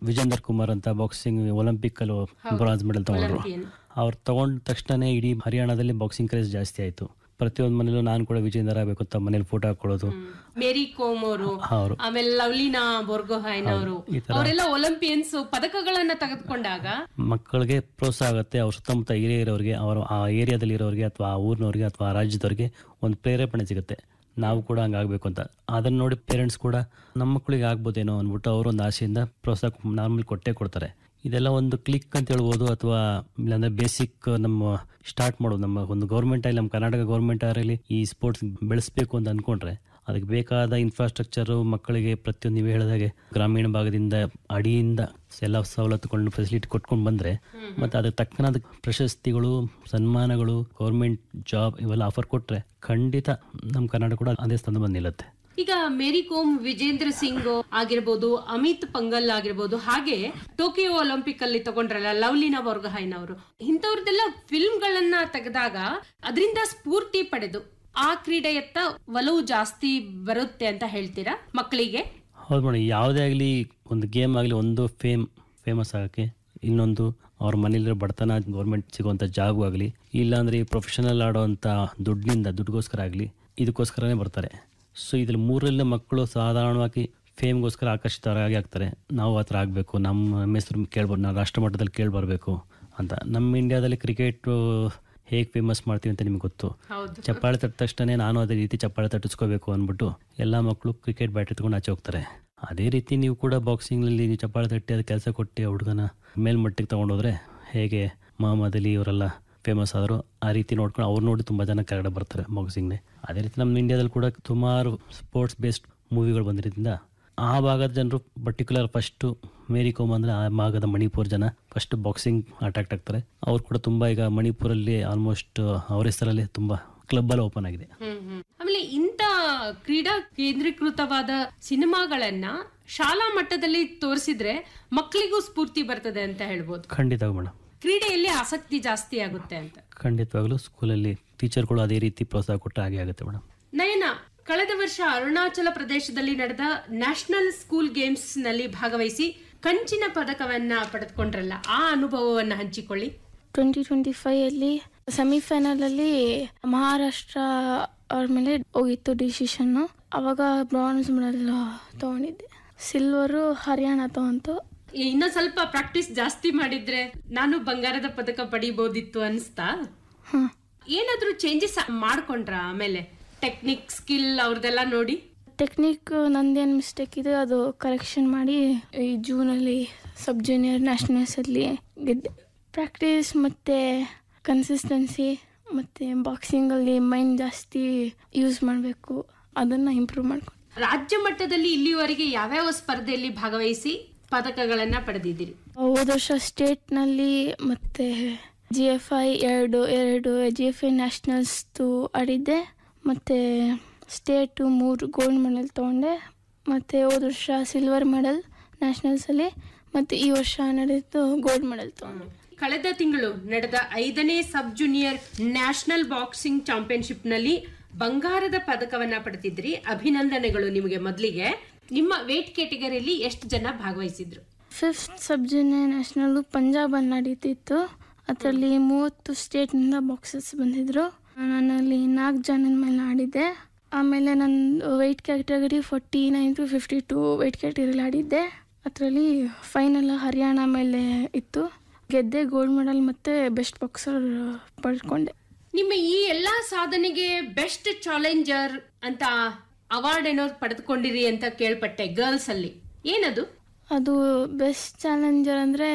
ವಿಜೇಂದರ್ ಕುಮಾರ್ ಅಂತ boxing Olympic ಅಲ್ಲಿ bronze medal ತಗೊಂಡ್ರು ಒಲಿಂಪಿಯನ್. ಅವ್ರು ತಗೊಂಡ ತಕ್ಷಣ ಇಡೀ ಹರಿಯಾಣದಲ್ಲಿ ಬಾಕ್ಸಿಂಗ್ ಕ್ರೇಜ್ ಜಾಸ್ತಿ ಆಯ್ತು ಪ್ರತಿಯೊಂದು ಮನೇಲೂ ನಾನು ಕೂಡ ವಿಜೇಂದರ್ ಆಗಬೇಕು ಅಂತ ಮನೇಲಿ ಫೋಟೋ ಹಾಕೊಳ್ಳೋದು ಮೇರಿ ಕೋಮ್ ಅವರು ಅವರು ಆಮೇಲೆ ಲವ್ಲಿನಾ ಬೋರ್ಗೊಹೈನ್ ಅವರು ಈ ತರ ಅವರೆಲ್ಲ ಒಲಿಂಪಿಯನ್ಸ್ ಪದಕಗಳನ್ನ ತೆಗೆದುಕೊಂಡಾಗ ಮಕ್ಕಳಿಗೆ ಪ್ರೋತ್ಸಾಹ ಆಗುತ್ತೆ ಅವ್ರ ಸುತ್ತಮುತ್ತ ಏರಿಯಾ ಇರೋರಿಗೆ ಅವರ ಆ ಏರಿಯಾದಲ್ಲಿ ಇರೋರಿಗೆ ಅಥವಾ ಆ ಊರಿನವ್ರಿಗೆ ಅಥವಾ ಆ ರಾಜ್ಯದವ್ರಿಗೆ ಒಂದು ಪ್ರೇರೇಪಣೆ ಸಿಗುತ್ತೆ ನಾವು ಕೂಡ ಹಂಗಾಗಬೇಕು ಅಂತ ಅದನ್ನ ನೋಡಿ ಪೇರೆಂಟ್ಸ್ ಕೂಡ ನಮ್ಮ ಮಕ್ಕಳಿಗೆ ಆಗ್ಬೋದೇನೋ ಅಂದ್ಬಿಟ್ಟು ಅವರು ಒಂದು ಆಸೆಯಿಂದ ಪ್ರೋತ್ಸಾಹ ನಾರ್ಮಲ್ ಕೊಟ್ಟೇ ಕೊಡ್ತಾರೆ ಇದೆಲ್ಲ ಒಂದು ಕ್ಲಿಕ್ ಅಂತ ಹೇಳ್ಬೋದು ಅಥವಾ ಇಲ್ಲಾಂದ್ರೆ ಬೇಸಿಕ್ ನಮ್ಮ ಸ್ಟಾರ್ಟ್ ಮಾಡೋದು ನಮ್ಮ ಒಂದು ಗೌರ್ಮೆಂಟ್ ಆಗಲಿ ನಮ್ಮ ಕರ್ನಾಟಕ ಗೌರ್ಮೆಂಟ್ ಆಗಲಿ ಈ ಸ್ಪೋರ್ಟ್ಸ್ ಬೆಳೆಸಬೇಕು ಅಂತ ಅನ್ಕೊಂಡ್ರೆ ಅದಕ್ಕೆ ಬೇಕಾದ ಇನ್ಫ್ರಾಸ್ಟ್ರಕ್ಚರ್ ಮಕ್ಕಳಿಗೆ ಪ್ರತಿಯೊಂದು ನೀವು ಹೇಳಿದಾಗೆ ಗ್ರಾಮೀಣ ಭಾಗದಿಂದ ಅಡಿಯಿಂದ ಎಲ್ಲ ಸವಲತ್ತುಗಳನ್ನು ಫೆಸಿಲಿಟಿ ಕೊಟ್ಕೊಂಡು ಬಂದ್ರೆ ಮತ್ತೆ ಅದಕ್ಕೆ ತಕ್ಕನಾದ ಪ್ರಶಸ್ತಿಗಳು ಸನ್ಮಾನಗಳು ಗೌರ್ಮೆಂಟ್ ಜಾಬ್ ಇವೆಲ್ಲ ಆಫರ್ ಕೊಟ್ರೆ ಖಂಡಿತ ನಮ್ಮ ಕರ್ನಾಟಕ ಕೂಡ ಅದೇ ಸ್ಥಾನ ಬಂದು ನಿಲ್ಲುತ್ತೆ ಈಗ ಮೇರಿ ಕೋಮ್ ವಿಜೇಂದ್ರ ಸಿಂಗ್ ಆಗಿರ್ಬೋದು ಅಮಿತ್ ಪಂಗಲ್ ಆಗಿರ್ಬೋದು ಹಾಗೆ ಟೋಕಿಯೋ ಒಲಿಂಪಿಕ್ ಅಲ್ಲಿ ತಗೊಂಡ್ರಲ್ಲ ಲವ್ಲಿನಾ ಬೋರ್ಗೊಹೈನ್ ಅವರು ಇಂಥವ್ರದ್ದೆಲ್ಲ ಫಿಲ್ಮ್ ಗಳನ್ನ ತೆಗೆದಾಗ ಅದರಿಂದ ಸ್ಫೂರ್ತಿ ಪಡೆದು ಆ ಕ್ರೀಡೆಯತ್ತ ಒಲವು ಜಾಸ್ತಿ ಬರುತ್ತೆ ಅಂತ ಹೇಳ್ತೀರಾ ಮಕ್ಕಳಿಗೆ ಹೌದು ಮೇಡಮ್ ಯಾವುದೇ ಆಗಲಿ ಒಂದು ಗೇಮ್ ಆಗಲಿ ಒಂದು ಫೇಮ್ ಫೇಮಸ್ ಆಗೋಕ್ಕೆ ಇನ್ನೊಂದು ಅವ್ರ ಮನೇಲಿರೋ ಬಡತನ ಗೌರ್ಮೆಂಟ್ ಸಿಗುವಂಥ ಜಾಬ್ ಆಗಲಿ ಇಲ್ಲಾಂದ್ರೆ ಈ ಪ್ರೊಫೆಷನಲ್ ಆಡೋವಂಥ ದುಡ್ಡಿನಿಂದ ದುಡ್ಡುಗೋಸ್ಕರ ಆಗಲಿ ಇದಕ್ಕೋಸ್ಕರನೇ ಬರ್ತಾರೆ ಸೊ ಇದ್ರಲ್ಲಿ ಮೂರರಿಂದ ಮಕ್ಕಳು ಸಾಧಾರಣವಾಗಿ ಫೇಮ್ಗೋಸ್ಕರ ಆಕರ್ಷಿತರಾಗಿ ಆಗ್ತಾರೆ ನಾವು ಆ ಥರ ಆಗಬೇಕು ನಮ್ಮ ನಮ್ಮ ಹೆಸರು ಕೇಳ್ಬಾರ್ದು ನಾವು ರಾಷ್ಟ್ರ ಮಟ್ಟದಲ್ಲಿ ಕೇಳಿಬರ್ಬೇಕು ಅಂತ ನಮ್ಮ ಇಂಡಿಯಾದಲ್ಲಿ ಕ್ರಿಕೆಟ್ ಹೇಗೆ ಫೇಮಸ್ ಮಾಡ್ತೀವಿ ಅಂತ ನಿಮ್ಗೆ ಗೊತ್ತು ಹೌದು ಚಪ್ಪಾಳೆ ತಟ್ಟ ತಕ್ಷಣ ನಾನು ಅದೇ ರೀತಿ ಚಪ್ಪಾಳೆ ತಟ್ಟಿಸ್ಕೋಬೇಕು ಅಂದ್ಬಿಟ್ಟು ಎಲ್ಲ ಮಕ್ಕಳು ಕ್ರಿಕೆಟ್ ಬ್ಯಾಟ್ ಎತ್ಕೊಂಡು ಆಚೆ ಹೋಗ್ತಾರೆ ಅದೇ ರೀತಿ ನೀವು ಕೂಡ ಬಾಕ್ಸಿಂಗ್ನಲ್ಲಿ ನೀವು ಚಪ್ಪಾಳೆ ತಟ್ಟಿ ಅದು ಕೆಲಸ ಕೊಟ್ಟು ಆ ಹುಡುಗನ ಮೇಲ್ಮಟ್ಟಿಗೆ ತೊಗೊಂಡೋದ್ರೆ ಹೇಗೆ ಮಹಮ್ಮದ್ ಅಲಿ ಇವರೆಲ್ಲ ಫೇಮಸ್ ಆದರು ಆ ರೀತಿ ನೋಡ್ಕೊಂಡು ಅವ್ರು ನೋಡಿ ತುಂಬ ಜನ ಕೆಳಗಡೆ ಬರ್ತಾರೆ ಬಾಕ್ಸಿಂಗ್ನೇ ಅದೇ ರೀತಿ ನಮ್ಮ ಇಂಡಿಯಾದಲ್ಲಿ ಕೂಡ ಸುಮಾರು ಸ್ಪೋರ್ಟ್ಸ್ ಬೇಸ್ಡ್ ಮೂವಿಗಳು ಬಂದಿರೋದ್ರಿಂದ ಆ ಭಾಗದ ಜನರು ಪರ್ಟಿಕ್ಯುಲರ್ ಫಸ್ಟು ಮೇರಿ ಕೋಮ್ ಅಂದರೆ ಆ ಭಾಗದ ಮಣಿಪುರ್ ಜನ ಫಸ್ಟ್ ಬಾಕ್ಸಿಂಗ್ ಅಟ್ರಾಕ್ಟ್ ಆಗ್ತಾರೆ ಅವ್ರು ಕೂಡ ತುಂಬ ಈಗ ಮಣಿಪುರಲ್ಲಿ ಆಲ್ಮೋಸ್ಟ್ ಅವ್ರ ಹೆಸರಲ್ಲಿ ತುಂಬ ಕ್ಲಬ್ಬಲ್ಲಿ ಓಪನ್ ಆಗಿದೆ ಹ್ಮ್ ಹ್ಮ್. ಆಮೇಲೆ ಇಂಥ ಕ್ರೀಡಾ ಕೇಂದ್ರೀಕೃತವಾದ ಸಿನಿಮಾಗಳನ್ನ ಶಾಲಾ ಮಟ್ಟದಲ್ಲಿ ತೋರಿಸಿದ್ರೆ ಮಕ್ಕಳಿಗೂ ಸ್ಫೂರ್ತಿ ಬರ್ತದೆ ಅಂತ ಹೇಳ್ಬೋದು ಖಂಡಿತ ಮೇಡಮ್ ಕ್ರೀಡೆಯಲ್ಲಿ ಆಸಕ್ತಿ ಜಾಸ್ತಿ ಆಗುತ್ತೆ ಅಂತ ಖಂಡಿತವಾಗ್ಲೂ ಸ್ಕೂಲಲ್ಲಿ ಟೀಚರ್ಗಳು ಅದೇ ರೀತಿ ಪ್ರೋತ್ಸಾಹ ಕೊಟ್ಟರೆ ಹಾಗೆ ಆಗುತ್ತೆ ಮೇಡಮ್ ನಯನ ಕಳೆದ ವರ್ಷ ಅರುಣಾಚಲ ಪ್ರದೇಶದಲ್ಲಿ ನಡೆದ ನ್ಯಾಷನಲ್ ಸ್ಕೂಲ್ ಗೇಮ್ಸ್ ನಲ್ಲಿ ಭಾಗವಹಿಸಿ ಕಂಚಿನ ಪದಕವನ್ನ ಪಡೆದುಕೊಂಡ್ರಲ್ಲ ಆ ಅನುಭವವನ್ನ ಹಂಚಿಕೊಳ್ಳಿ ಟ್ವೆಂಟಿ ಟ್ವೆಂಟಿ ಫೈವಲ್ಲಿ ಸೆಮಿಫೈನಲಲ್ಲಿ ಮಹಾರಾಷ್ಟ್ರ ಅವ್ರ ಮೇಲೆ ಹೋಗಿತ್ತು ಡಿಸಿಷನ್ನು ಅವಾಗ ಬ್ರಾನ್ಸ್ ಮೆಡಲ್ ತೊಗೊಂಡಿದ್ದೆ ಸಿಲ್ವರು ಹರಿಯಾಣ ತಗೊಂತು ಇನ್ನೂ ಸ್ವಲ್ಪ ಪ್ರಾಕ್ಟೀಸ್ ಜಾಸ್ತಿ ಮಾಡಿದ್ರೆ ನಾನು ಬಂಗಾರದ ಪದಕ ಪಡಿಬೋದಿತ್ತು ಅನ್ಸ್ತಾ ಹಾಂ ಏನಾದ್ರೂ ಚೇಂಜಸ್ ಮಾಡ್ಕೊಂಡ್ರ ಆಮೇಲೆ ಟೆಕ್ನಿಕ್ ಸ್ಕಿಲ್ ಅವ್ರದೆಲ್ಲ ನೋಡಿ ಟೆಕ್ನಿಕ್ ನಂದೇನು ಮಿಸ್ಟೇಕ್ ಇದೆ ಅದು ಕರೆಕ್ಷನ್ ಮಾಡಿ ಈ ಜೂನಲ್ಲಿ ಸಬ್ ಜೂನಿಯರ್ ನ್ಯಾಷನಲ್ಸಲ್ಲಿ ಗೆದ್ದೆ ಪ್ರಾಕ್ಟೀಸ್ ಮತ್ತು ಕನ್ಸಿಸ್ಟೆನ್ಸಿ ಮತ್ತು ಬಾಕ್ಸಿಂಗಲ್ಲಿ ಮೈಂಡ್ ಜಾಸ್ತಿ ಯೂಸ್ ಮಾಡಬೇಕು ಅದನ್ನು ಇಂಪ್ರೂವ್ ಮಾಡ್ಕೊಂಡು ರಾಜ್ಯ ಮಟ್ಟದಲ್ಲಿ ಇಲ್ಲಿವರೆಗೆ ಯಾವ್ಯಾವ ಸ್ಪರ್ಧೆಯಲ್ಲಿ ಭಾಗವಹಿಸಿ ಪದಕಗಳನ್ನ ಪಡೆದಿದ್ದೀರಿ ಹೋದ ವರ್ಷ ಸ್ಟೇಟ್ನಲ್ಲಿ ಮತ್ತು ಜಿ ಎಫ್ ಐ ಎರಡು ಎರಡು ಜಿ ಎಫ್ ಐ ನ್ಯಾಷನಲ್ಸ್ದು ಆಡಿದ್ದೆ ಮತ್ತು ಸ್ಟೇಟು ಮೂರು ಗೋಲ್ಡ್ ಮೆಡಲ್ ತೊಗೊಂಡೆ ಮತ್ತು ಹೋದ ವರ್ಷ ಸಿಲ್ವರ್ ಮೆಡಲ್ ನ್ಯಾಷನಲ್ಸಲ್ಲಿ ಮತ್ತು ಈ ವರ್ಷ ನಡೆದು ಗೋಲ್ಡ್ ಮೆಡಲ್ ತೊಗೊಂಡೆ ಕಳೆದ ತಿಂಗಳು ನಡೆದ ಐದನೇ sub junior national boxing championship ನಲ್ಲಿ ಬಂಗಾರದ ಪದಕವನ್ನ ಪಡೆದಿದ್ರಿ ಅಭಿನಂದನೆಗಳು ನಿಮಗೆ ಮೊದಲಿಗೆ ನಿಮ್ಮ ವೇಟ್ ಕ್ಯಾಟಗರಿಯಲ್ಲಿ ಎಷ್ಟು ಜನ ಭಾಗವಹಿಸಿದ್ರು ಫಿಫ್ತ್ ಸಬ್ ಜೂನಿಯರ್ ನ್ಯಾಷನಲ್ಲು ಪಂಜಾಬಲ್ಲಿ ನಡೀತಿತ್ತು ಅದರಲ್ಲಿ ಮೂವತ್ತು ಸ್ಟೇಟ್ನಿಂದ ಬಾಕ್ಸಸ್ ಬಂದಿದ್ದರು ನಾನಲ್ಲಿ ನಾಲ್ಕು ಜನದ ಮೇಲೆ ಆಡಿದ್ದೆ ಆಮೇಲೆ ನನ್ನ weight category forty nine to fifty two weight ಕ್ಯಾಟಗರಿಲಿ ಆಡಿದ್ದೆ ಅದರಲ್ಲಿ ಫೈನಲ್ ಹರಿಯಾಣ ಮೇಲೆ ಇತ್ತು ಗೆದ್ದೆ ಗೋಲ್ಡ್ ಮೆಡಲ್ ಮತ್ತು ಬೆಸ್ಟ್ ಬಾಕ್ಸರ್ ಪಡ್ಕೊಂಡೆ ನಿಮ್ಮ ಈ ಎಲ್ಲಾ ಸಾಧನೆಗೆ ಬೆಸ್ಟ್ ಚಾಲೆಂಜರ್ ಅಂತ ಅವಾರ್ಡ್ ಏನೋ ಪಡೆದುಕೊಂಡಿರಿ ಅಂತ ಕೇಳ್ಪಟ್ಟೆ ಗರ್ಲ್ಸ್ ಅಲ್ಲಿ ಏನದು ಅದು ಬೆಸ್ಟ್ ಚಾಲೆಂಜರ್ ಅಂದರೆ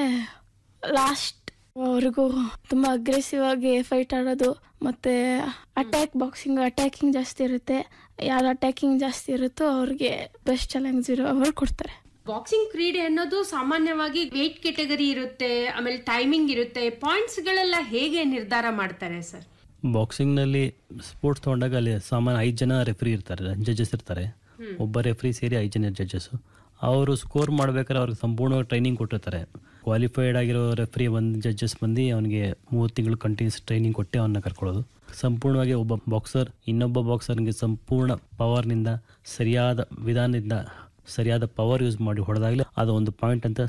ಲಾಸ್ಟ್ ಅವ್ರಿಗೂ ತುಂಬ ಅಗ್ರೆಸಿವ್ ಆಗಿ ಫೈಟ್ ಆಡೋದು ಮತ್ತು ಅಟ್ಯಾಕ್ ಬಾಕ್ಸಿಂಗ್ ಅಟ್ಯಾಕಿಂಗ್ ಜಾಸ್ತಿ ಇರುತ್ತೆ ಯಾರು ಅಟ್ಯಾಕಿಂಗ್ ಜಾಸ್ತಿ ಇರುತ್ತೋ ಅವ್ರಿಗೆ ಬೆಸ್ಟ್ ಚಾಲೆಂಜ್ ಇರೋ ಅವ್ರು ಕೊಡ್ತಾರೆ ಬಾಕ್ಸಿಂಗ್ ಕ್ರೀಡೆ ಅನ್ನೋದು ಸಾಮಾನ್ಯವಾಗಿ ವೇಟ್ ಕೆಟಗರಿ ಇರುತ್ತೆ ಆಮೇಲೆ ಟೈಮಿಂಗ್ ಇರುತ್ತೆ ಪಾಯಿಂಟ್ಸ್ ಗಳೆಲ್ಲ ಹೇಗೆ ನಿರ್ಧಾರ ಮಾಡ್ತಾರೆ ಸರ್ ಬಾಕ್ಸಿಂಗ್ನಲ್ಲಿ ಸ್ಪೋರ್ಟ್ಸ್ ತೊಗೊಂಡಾಗ ಅಲ್ಲಿ ಸಾಮಾನ್ಯ ಐದು ಜನ ರೆಫ್ರಿ ಇರ್ತಾರೆ ಜಡ್ಜಸ್ ಇರ್ತಾರೆ ಒಬ್ಬ ರೆಫ್ರಿ ಸೇರಿ ಐದು ಜನ ಜಡ್ಜಸ್ಸು ಅವರು ಸ್ಕೋರ್ ಮಾಡ್ಬೇಕಾದ್ರೆ ಅವ್ರಿಗೆ ಸಂಪೂರ್ಣವಾಗಿ ಟ್ರೈನಿಂಗ್ ಕೊಟ್ಟಿರ್ತಾರೆ ಕ್ವಾಲಿಫೈಡ್ ಆಗಿರೋ ರೆಫ್ರಿ ಒಂದು ಜಡ್ಜಸ್ ಬಂದು ಅವನಿಗೆ ಮೂವತ್ತು ತಿಂಗಳು ಕಂಟಿನ್ಯೂಸ್ ಟ್ರೈನಿಂಗ್ ಕೊಟ್ಟೆ ಅವನ್ನ ಕರ್ಕೊಳ್ಳೋದು ಸಂಪೂರ್ಣವಾಗಿ ಒಬ್ಬ ಬಾಕ್ಸರ್ ಇನ್ನೊಬ್ಬ ಬಾಕ್ಸರ್ಗೆ ಸಂಪೂರ್ಣ ಪವರ್ನಿಂದ ಸರಿಯಾದ ವಿಧಾನದಿಂದ ಸರಿಯಾದ ಪವರ್ ಯೂಸ್ ಮಾಡಿ ಹೊಡೆದಾಗಲೇ ಅದು ಒಂದು ಪಾಯಿಂಟ್ ಅಂತ